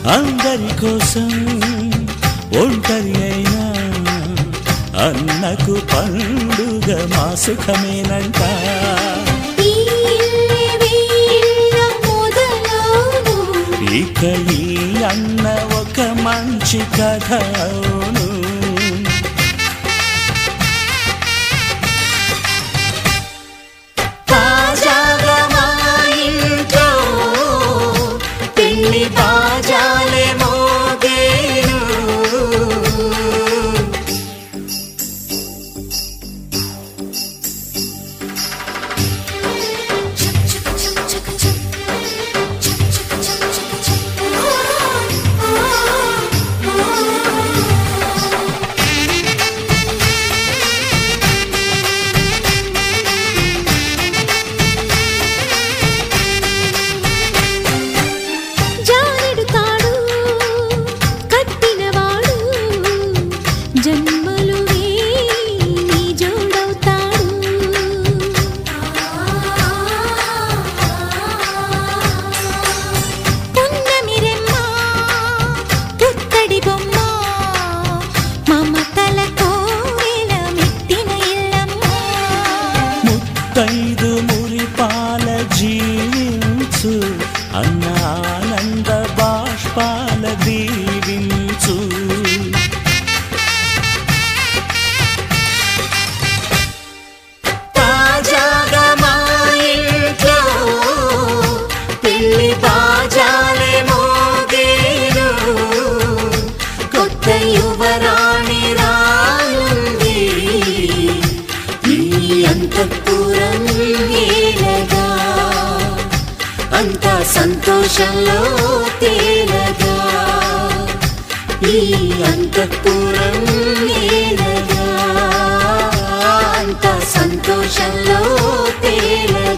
అందరి కోసం ఒంటరి అయినా అన్నకు పండుగ మా సుఖమేనంట ఈ ఇల్లే వీళ్ళ మొదలవును ఇక ఈ అన్న ఒక మంచి కథ అవును తాజాగా మా ఇంట్లో పెళ్లి బాజాలే మోగేను జారెడు తాడు కట్టినవాడు జన్మలు నీ జోడవుతాడు పున్నమిరెమ్మ పుత్తడి బొమ్మ మమతల కోవెల మెట్టిన ఇల్లమ్మ ముత్తైదు మురిపాల జీవించు అన్న ఆనంద బాష్పాల దీవించు తాజాగా మా ఇంట్లో పెళ్లి బాజాలే మోగేను కొత్త యువరాణి రానుంది ఈ అంతఃపురం ఏలగా అంత సంతోషంలో తేలగా ఈ అంతఃపురం ఏలగా అంత సంతోషంలో తేలగా